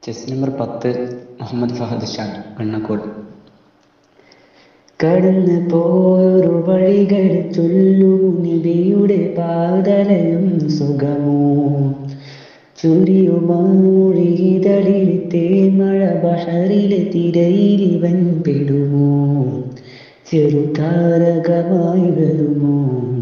chess number പത്ത് മുഹമ്മദ് ഫഹദ് ഷാൻ കണ്ണക്കോട് കടന്നു പോയൊരു വഴികൾ ചൊല്ലൂ നബിയുടെ പാതലയും സുഖമോ ചുരിയുമാഴിതളിൽ തേമഴ ബഹറിലെ തിരയിലിവൻ പെടുമോ ചെറുതാരകമായി വരുമോ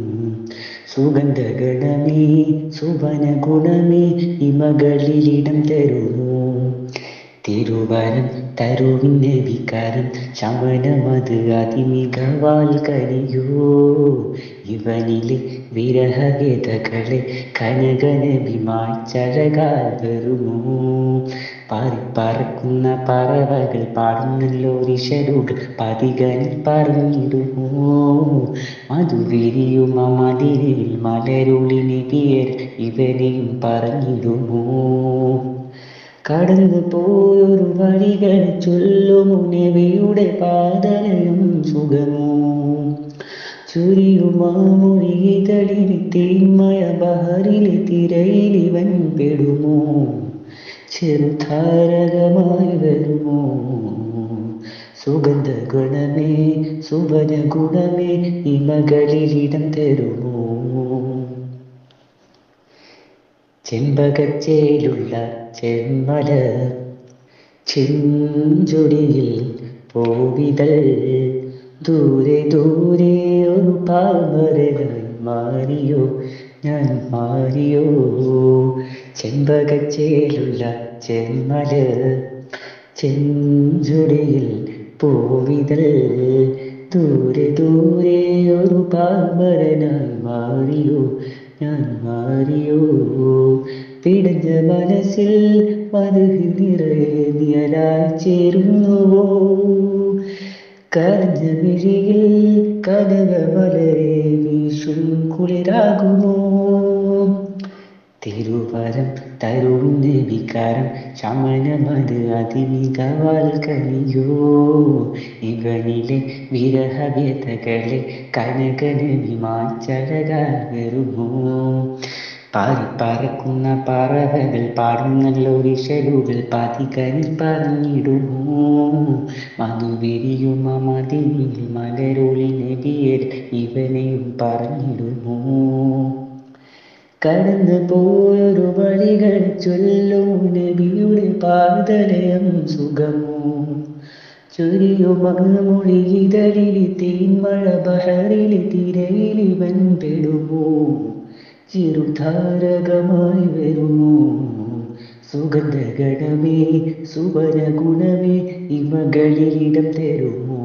സുഗന്ധഗണമേ സുവന ഗുണമേ ഇമകളിലിടം തരുമോ തിരുവരം തരുവിന് വികാരം ശമനമത് അതിമികവാൽ കനിയോ ഇവനിലെ വിരഹവേദകളെ കനകനബിമാച്ചഴകാൽ വരുമോ പാറിപ്പറക്കുന്ന പറവകൾ പാടുന്നല്ലോ ഋഷരുകൾ പതികളിൽ പറഞ്ഞിടുമോ മധുവിരിയും മതിരിൽ മലരുളിനെ പേർ ഇവനെയും പറഞ്ഞിടുമോ കടന്നു പോയൊരു വഴികൾ ചൊല്ലുമു നബിയുടെ പാതലയും സുഖമോ ചുരിയുമാമൊഴിതളിൽ തേന്മയ ബഹറിലെ തിരയിലിവൻ പെടുമോ ചെറുതാരകമായി വരുമോ സുഗന്ധ ഗുണമേ സുവന ഗുണമേ ഇമകളിലിടം തരുമോ ചെമ്പകച്ചേലുള്ള ചെമ്മല ചെഞ്ചൊടിയിൽ പോവിതൾ ദൂരെ ദൂരെ ഒരു പാമരനായി മാറിയോ ഞാൻ മാറിയോ ചെമ്പകച്ചേലുള്ള ചെമ്മല ചെഞ്ചൊടിയിൽ പോവിതൾ ദൂരെ ദൂരെ ഒരു പാമരനായി മാറിയോ ഞാൻ മാറിയോ പിടഞ്ഞ മനസ്സിൽ മധുഹി നിറയെ നിയലായി ചേരുന്നുവോ കരഞ്ഞ മിഴിയിൽ കനകമലരെ വീശും കുളിരാകുമോ തിരുവരം തരുന്ന വികാരം ശമനമത് അതിമികവാൽ കനിയോ ഇവനിലെ വിരഹവ്യതകളെ കനകന വിമാച്ചഴകാൽ വരുമോ പാറിപ്പറക്കുന്ന പറവകൾ പാടുന്നല്ലോ വിഷലുകൾ പതികരിൽ പറഞ്ഞിടുമോ മധുവിരിയും മതിനിൽ മലരുളിനെ വിയൽ ഇവനെയും പറഞ്ഞിടുമോ കടന്നു പോയൊരു വഴികൾ ചൊല്ലും നബിയുടെ പാതലയം സുഖമോ ചുരിയുമൊഴിതളിൽ തേന്മഴ ബഹറിൽ തിരയിലിവൻ പെടുമോ ചിറുതാരകമായി വരുമോ സുഗന്ധഗണമേ സുവന ഗുണമേ ഇമകളിലിടം തരുമോ